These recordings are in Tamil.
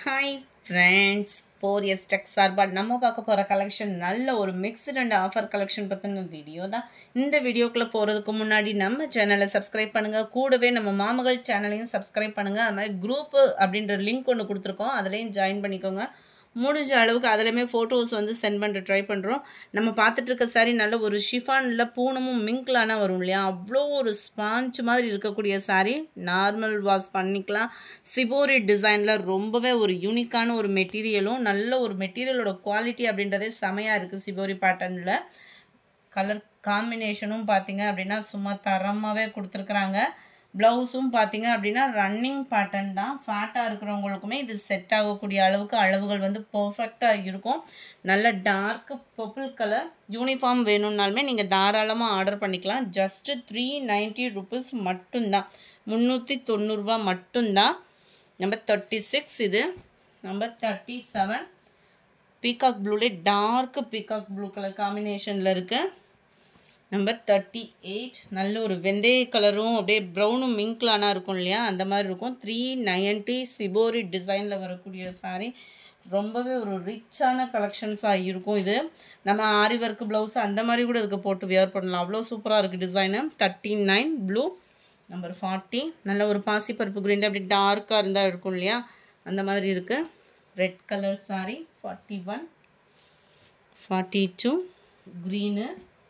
hi friends four years tech சார்பாக நம்ம பார்க்க போகிற கலெக்ஷன் நல்ல ஒரு மிக்ஸ்டு அண்ட் ஆஃபர் கலெக்ஷன் பற்றின வீடியோ தான் இந்த வீடியோக்குள்ளே போகிறதுக்கு முன்னாடி நம்ம சேனலை சப்ஸ்கிரைப் பண்ணுங்கள் கூடவே நம்ம மாமகள் சேனலையும் சப்ஸ்கிரைப் பண்ணுங்கள் அது மாதிரி குரூப்பு அப்படின்ற லிங்க் ஒன்று கொடுத்துருக்கோம் அதுலேயும் ஜாயின் பண்ணிக்கோங்க முடிஞ்ச அளவுக்கு அதுலேயுமே ஃபோட்டோஸ் வந்து சென்ட் பண்ணுற ட்ரை பண்ணுறோம் நம்ம பார்த்துட்டு இருக்க சாரி நல்ல ஒரு ஷிஃபானில் பூனமும் மிங்க்லான வரும் இல்லையா அவ்வளோ ஒரு ஸ்பாஞ்ச் மாதிரி இருக்கக்கூடிய சாரி நார்மல் வாஷ் பண்ணிக்கலாம் சிபோரி டிசைனில் ரொம்பவே ஒரு யூனிக்கான ஒரு மெட்டீரியலும் நல்ல ஒரு மெட்டீரியலோட குவாலிட்டி அப்படின்றதே செமையாக இருக்குது சிபோரி பேட்டர்னில் கலர் காம்பினேஷனும் பார்த்தீங்க அப்படின்னா சும்மா தரமாகவே கொடுத்துருக்குறாங்க ப்ளவுஸும் பார்த்தீங்க அப்படின்னா ரன்னிங் பேட்டர்ன் தான் ஃபேட்டாக இருக்கிறவங்களுக்குமே இது செட் ஆகக்கூடிய அளவுக்கு அளவுகள் வந்து பர்ஃபெக்டாக இருக்கும் நல்ல டார்க் பர்பிள் கலர் யூனிஃபார்ம் வேணும்னாலுமே நீங்கள் தாராளமாக ஆர்டர் பண்ணிக்கலாம் ஜஸ்ட்டு த்ரீ நைன்ட்டி ருபீஸ் மட்டும்தான் முந்நூற்றி தொண்ணூறுரூவா மட்டும்தான் நம்பர் தேர்ட்டி சிக்ஸ் இது நம்பர் தேர்ட்டி செவன் பீகாக் ப்ளூலே டார்க் பீகாக் ப்ளூ கலர் காம்பினேஷனில் இருக்குது நம்பர் தேர்ட்டி எயிட் நல்ல ஒரு வெந்தய கலரும் அப்படியே ப்ரௌனும் மிங்க்லானா இருக்கும் இல்லையா அந்த மாதிரி இருக்கும் த்ரீ நைன்ட்டி சிபோரி டிசைனில் வரக்கூடிய சாரீ ரொம்பவே ஒரு ரிச்சான கலெக்ஷன்ஸாக இருக்கும் இது நம்ம ஆரி ஒர்க் ப்ளவுஸ் அந்த மாதிரி கூட இதுக்கு போட்டு வியர் பண்ணலாம் அவ்வளோ சூப்பராக இருக்குது design thirty nine blue number forty நல்ல ஒரு பாசிப்பருப்பு கிரீன் அப்படி டார்க்காக இருந்தால் இருக்கும் இல்லையா அந்த மாதிரி இருக்குது red colour sari forty one forty two green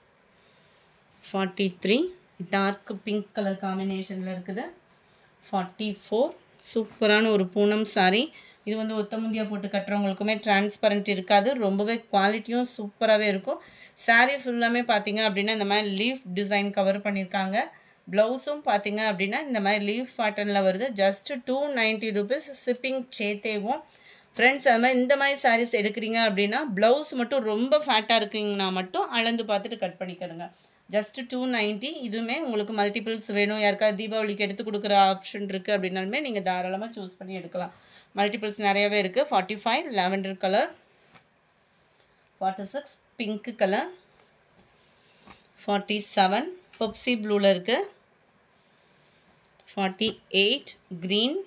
forty three dark pink colour காம்பினேஷனில் இருக்குது ஃபார்ட்டி ஃபோர் சூப்பரான ஒரு பூனம் சாரீ இது வந்து ஒத்த முந்தியா போட்டு கட்டுறவங்களுக்குமே டிரான்ஸ்பரண்ட் இருக்காது ரொம்பவே குவாலிட்டியும் சூப்பராகவே இருக்கும் சாரீ ஃபுல்லாமே பார்த்தீங்க அப்படின்னா இந்த மாதிரி லீஃப் டிசைன் கவர் பண்ணியிருக்காங்க ப்ளவுஸும் பார்த்தீங்க அப்படின்னா இந்த மாதிரி லீஃப் பேட்டர்னில் வருது just two ninety rupees shipping சேத்தேவும் ஃப்ரெண்ட்ஸ் அது மாதிரி இந்த மாதிரி சாரீஸ் எடுக்கிறீங்க அப்படின்னா ப்ளவுஸ் மட்டும் ரொம்ப ஃபேட்டாக இருக்கீங்கன்னா மட்டும் அளந்து பார்த்துட்டு கட் பண்ணிக்கிடுங்க ஜஸ்ட் டூ நைன்ட்டி இதுவுமே உங்களுக்கு மல்டிபிள்ஸ் வேணும் யாருக்காவது தீபாவளிக்கு எடுத்து கொடுக்குற ஆப்ஷன் இருக்குது அப்படின்னாலுமே நீங்கள் தாராளமாக சூஸ் பண்ணி எடுக்கலாம் மல்டிபிள்ஸ் நிறையவே இருக்குது forty five lavender colour forty six pink colour forty seven பப்சி ப்ளூவில் இருக்குது forty eight green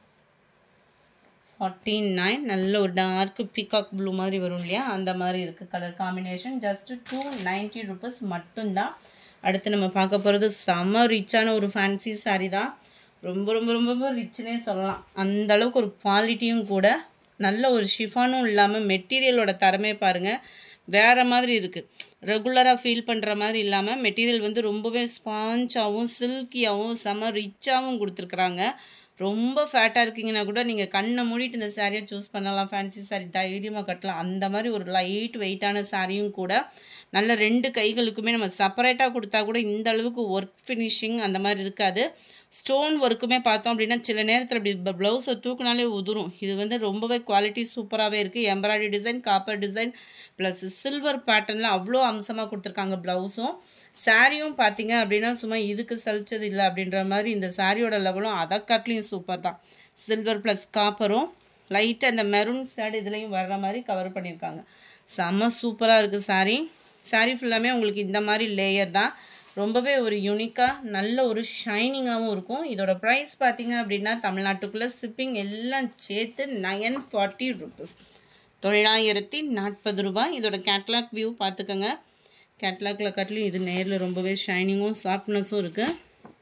forty nine நல்ல ஒரு டார்க் பீகாக் ப்ளூ மாதிரி வரும் இல்லையா அந்த மாதிரி இருக்குது colour combination just two ninety rupees மட்டும்தான் அடுத்து நம்ம பார்க்க போகிறது செம்ம ரிச்சான ஒரு ஃபேன்சி சாரீ தான் ரொம்ப ரொம்ப ரொம்ப ரொம்ப ரிச்சுனே சொல்லலாம் அந்த அளவுக்கு ஒரு குவாலிட்டியும் கூட நல்ல ஒரு ஷிஃபானும் இல்லாமல் மெட்டீரியலோட தரமே பாருங்கள் வேறு மாதிரி இருக்குது ரெகுலராக ஃபீல் பண்ணுற மாதிரி இல்லாமல் மெட்டீரியல் வந்து ரொம்பவே ஸ்பாஞ்சாகவும் சில்கியாகவும் செம ரிச்சாகவும் கொடுத்துருக்குறாங்க ரொம்ப ஃபேட்டாக இருக்கீங்கன்னா கூட நீங்கள் கண்ணை மூடிட்டு இந்த சாரியை சூஸ் பண்ணலாம் ஃபேன்சி சாரீ தைரியமாக கட்டலாம் அந்த மாதிரி ஒரு லைட் வெயிட்டான சாரியும் கூட நல்ல ரெண்டு கைகளுக்குமே நம்ம செப்பரேட்டாக கொடுத்தா கூட இந்த அளவுக்கு ஒர்க் ஃபினிஷிங் அந்த மாதிரி இருக்காது ஸ்டோன் ஒர்க்குமே பார்த்தோம் அப்படின்னா சில நேரத்தில் இப்படி ப்ளவுஸை தூக்குனாலே உதிரும் இது வந்து ரொம்பவே குவாலிட்டி சூப்பராகவே இருக்குது embroidery design copper design plus silver பேட்டர்னில் அவ்வளோ அம்சமாக கொடுத்துருக்காங்க ப்ளவுஸும் சாரியும் பார்த்தீங்க அப்படின்னா சும்மா இதுக்கு சலிச்சது இல்லை அப்படின்ற மாதிரி இந்த சாரியோட லெவலும் அதை காட்டிலையும் சூப்பர் தான் சில்வர் ப்ளஸ் காப்பரும் லைட்டாக அந்த மெரூன் சேட் இதுலேயும் வர்ற மாதிரி கவர் பண்ணியிருக்காங்க செம்ம சூப்பராக இருக்குது சாரீ சாரீ ஃபுல்லாமே உங்களுக்கு இந்த மாதிரி லேயர் தான் ரொம்பவே ஒரு யூனிக்காக நல்ல ஒரு ஷைனிங்காகவும் இருக்கும் இதோட ப்ரைஸ் பார்த்தீங்க அப்படின்னா தமிழ்நாட்டுக்குள்ளே ஷிப்பிங் எல்லாம் சேர்த்து நயன் ஃபார்ட்டி ருபீஸ் தொள்ளாயிரத்தி நாற்பது ரூபாய் இதோட கேட்லாக் வியூ பார்த்துக்கோங்க கேட்லாகில் காட்டிலும் இது நேரில் ரொம்பவே ஷைனிங்கும் சாஃப்ட்னஸும் இருக்குது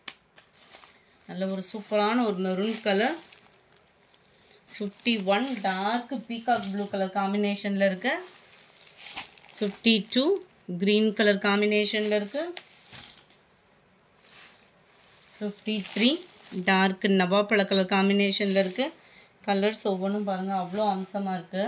நல்ல ஒரு சூப்பரான ஒரு maroon colour fifty one dark peacock blue colour காம்பினேஷனில் இருக்குது ஃபிஃப்டி டூ க்ரீன் கலர் காம்பினேஷனில் இருக்குது ஃபிஃப்டி த்ரீ டார்க் நவாப்பழ கலர் காம்பினேஷனில் இருக்குது கலர்ஸ் ஒவ்வொன்றும் பாருங்கள் அவ்வளோ அம்சமாக இருக்குது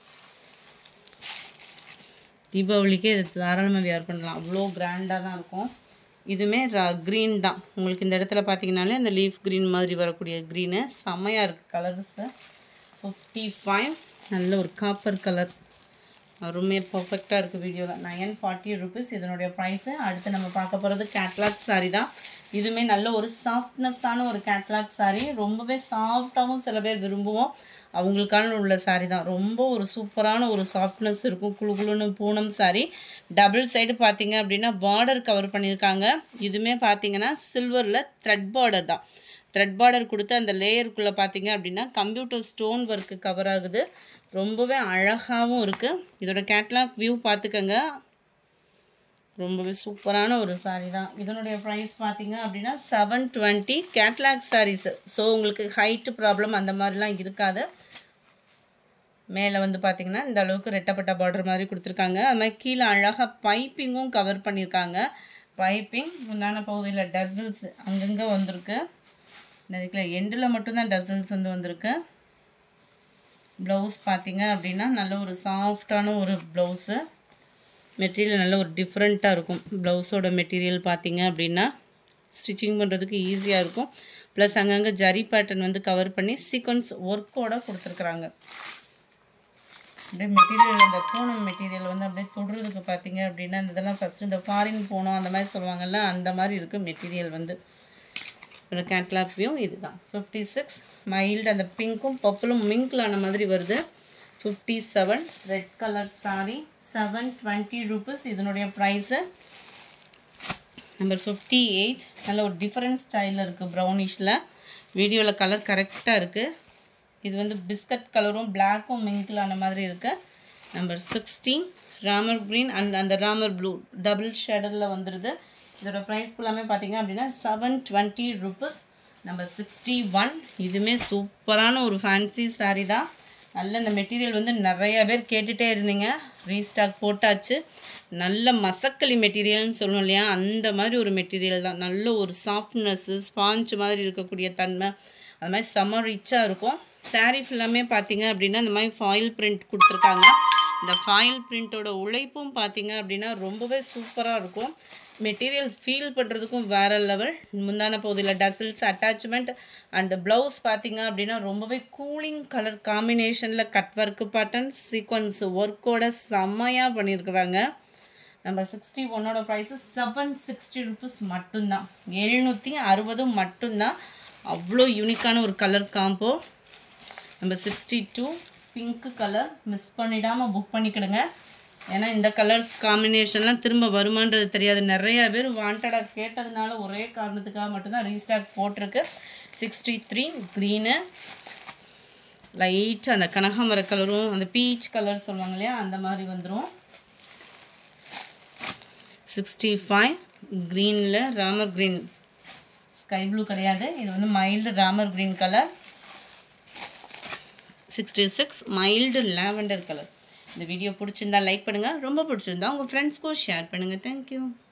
தீபாவளிக்கே இது தாராளமாக வியர் பண்ணலாம் அவ்வளோ கிராண்டாக தான் இருக்கும் இதுவுமே ர க்ரீன் தான் உங்களுக்கு இந்த இடத்துல பார்த்தீங்கனாலே அந்த லீஃப் க்ரீன் மாதிரி வரக்கூடிய க்ரீனு செம்மையாக இருக்குது கலர்ஸு ஃபிஃப்டி ஃபைவ் நல்ல ஒரு காப்பர் கலர் அருமையாக பர்ஃபெக்டாக இருக்குது வீடியோவில் நயன் ஃபார்ட்டி ருபீஸ் இதனுடைய ப்ரைஸு அடுத்து நம்ம பார்க்க போகிறது கேட்லாக் சாரீ தான் இதுவுமே நல்ல ஒரு சாஃப்ட்னஸ்ஸான ஒரு கேட்லாக் சாரீ ரொம்பவே சாஃப்டாகவும் சில பேர் விரும்புவோம் அவங்களுக்கான உள்ள சாரீ தான் ரொம்ப ஒரு சூப்பரான ஒரு சாஃப்ட்னஸ் இருக்கும் குழு குழுன்னு பூனம் சாரீ டபுள் சைடு பார்த்தீங்க அப்படின்னா பார்டர் கவர் பண்ணியிருக்காங்க இதுவுமே பார்த்தீங்கன்னா சில்வரில் த்ரெட் பார்டர் தான் த்ரெட் பார்டர் கொடுத்து அந்த லேயருக்குள்ளே பார்த்தீங்க அப்படின்னா கம்ப்யூட்டர் ஸ்டோன் ஒர்க்கு கவர் ஆகுது ரொம்பவே அழகாகவும் இருக்குது இதோட கேட்லாக் வியூ பார்த்துக்கங்க ரொம்பவே சூப்பரான ஒரு சாரீ தான் இதனுடைய ப்ரைஸ் பார்த்தீங்க அப்படின்னா seven twenty catalogue saris so உங்களுக்கு ஹைட்டு ப்ராப்ளம் அந்த மாதிரிலாம் இருக்காது மேலே வந்து பார்த்தீங்கன்னா இந்த அளவுக்கு ரெட்டப்பட்ட பார்டர் மாதிரி கொடுத்துருக்காங்க அது மாதிரி கீழே அழகாக பைப்பிங்கும் கவர் பண்ணியிருக்காங்க பைப்பிங் முந்தான பகுதியில் டசல்ஸ் அங்கங்கே வந்திருக்கு இந்த எண்டில் மட்டும்தான் டசல்ஸ் வந்து வந்திருக்கு ப்ளவுஸ் பார்த்தீங்க அப்படின்னா நல்ல ஒரு சாஃப்டான ஒரு ப்ளவுஸு மெட்டீரியல் நல்ல ஒரு டிஃப்ரெண்ட்டாக இருக்கும் ப்ளவுஸோட மெட்டீரியல் பார்த்தீங்க அப்படின்னா ஸ்டிச்சிங் பண்ணுறதுக்கு ஈஸியாக இருக்கும் ப்ளஸ் அங்கங்கே ஜரி பேட்டர்ன் வந்து கவர் பண்ணி சீக்வன்ஸ் ஒர்க்கோட கொடுத்துருக்குறாங்க அப்படியே மெட்டீரியல் இந்த பூனம் மெட்டீரியல் வந்து அப்படியே தொடுறதுக்கு பார்த்தீங்க அப்படின்னா இந்த இதெல்லாம் ஃபஸ்ட்டு இந்த ஃபாரின் பூனம் அந்த மாதிரி சொல்லுவாங்கல்ல அந்த மாதிரி இருக்குது மெட்டீரியல் வந்து ஒரு கேட்லாக் வியூ இதுதான் ஃபிஃப்டி சிக்ஸ் மைல்டு அந்த பிங்க்கும் பர்பிளும் மிங்க்லான மாதிரி வருது fifty seven red colour sari seven twenty rupees இதனுடைய ப்ரைஸு நம்பர் ஃபிஃப்டி எயிட் நல்ல ஒரு டிஃப்ரெண்ட் ஸ்டைலில் இருக்குது ப்ரௌனிஷில் வீடியோவில் கலர் கரெக்டாக இருக்குது இது வந்து பிஸ்கட் கலரும் பிளாக்கும் மிங்கிளான மாதிரி இருக்குது number sixteen Ramar green and அந்த ராமர் ப்ளூ டபுள் ஷேடரில் வந்துடுது இதோட ப்ரைஸ் ஃபுல்லாமே பார்த்தீங்க அப்படின்னா seven twenty rupees number sixty one இதுவுமே சூப்பரான ஒரு ஃபேன்சி சாரீ தான் நல்ல இந்த மெட்டீரியல் வந்து நிறைய பேர் கேட்டுகிட்டே இருந்தீங்க ரீஸ்டாக் போட்டாச்சு நல்ல மசக்களி மெட்டீரியல்னு சொல்லுவோம் இல்லையா அந்த மாதிரி ஒரு மெட்டீரியல் தான் நல்ல ஒரு சாஃப்ட்னஸ்ஸு ஸ்பாஞ்ச் மாதிரி இருக்கக்கூடிய தன்மை அது மாதிரி செம்ம ரிச்சாக இருக்கும் சாரீ ஃபுல்லாமே பார்த்தீங்க அப்படின்னா இந்த மாதிரி ஃபாயில் பிரிண்ட் கொடுத்துருக்காங்க இந்த ஃபாயில் பிரிண்ட்டோட உழைப்பும் பார்த்தீங்க அப்படின்னா ரொம்பவே சூப்பராக இருக்கும் மெட்டீரியல் ஃபீல் பண்ணுறதுக்கும் வேறு லெவல் முந்தான பகுதியில் டசல்ஸ் அட்டாச்மெண்ட் அண்ட் ப்ளவுஸ் பார்த்தீங்க அப்படின்னா ரொம்பவே கூலிங் கலர் காம்பினேஷனில் கட் ஒர்க்கு பேட்டர்ன் சீக்வன்ஸ் ஒர்க்கோட செம்மையாக பண்ணியிருக்கிறாங்க நம்ம சிக்ஸ்டி ஒன்னோட ப்ரைஸு செவன் சிக்ஸ்டி ருபீஸ் மட்டும்தான் எழுநூற்றி அறுபது மட்டும்தான் அவ்வளோ யூனிக்கான ஒரு கலர் காம்போ நம்ம sixty two pink colour miss பண்ணிடாமல் புக் பண்ணிக்கிடுங்க ஏன்னா இந்த கலர்ஸ் காம்பினேஷன்லாம் திரும்ப வருமானது தெரியாது நிறைய பேர் வாண்டடாக கேட்டதுனால ஒரே காரணத்துக்காக மட்டும்தான் ரீஸ்டாக் போட்டிருக்கு சிக்ஸ்டி த்ரீ க்ரீனு லைட் அந்த கனகாமர கலரும் அந்த பீச் கலர் சொல்லுவாங்க இல்லையா அந்த மாதிரி வந்துடும் சிக்ஸ்டி ஃபைவ் க்ரீனில் ராமர் க்ரீன் ஸ்கை ப்ளூ கிடையாது இது வந்து mild Ramar green colour sixty six mild lavender colour இந்த வீடியோ பிடிச்சிருந்தா லைக் பண்ணுங்கள் ரொம்ப பிடிச்சிருந்தா உங்கள் ஃப்ரெண்ட்ஸ்க்கும் ஷேர் பண்ணுங்கள் தேங்க்யூ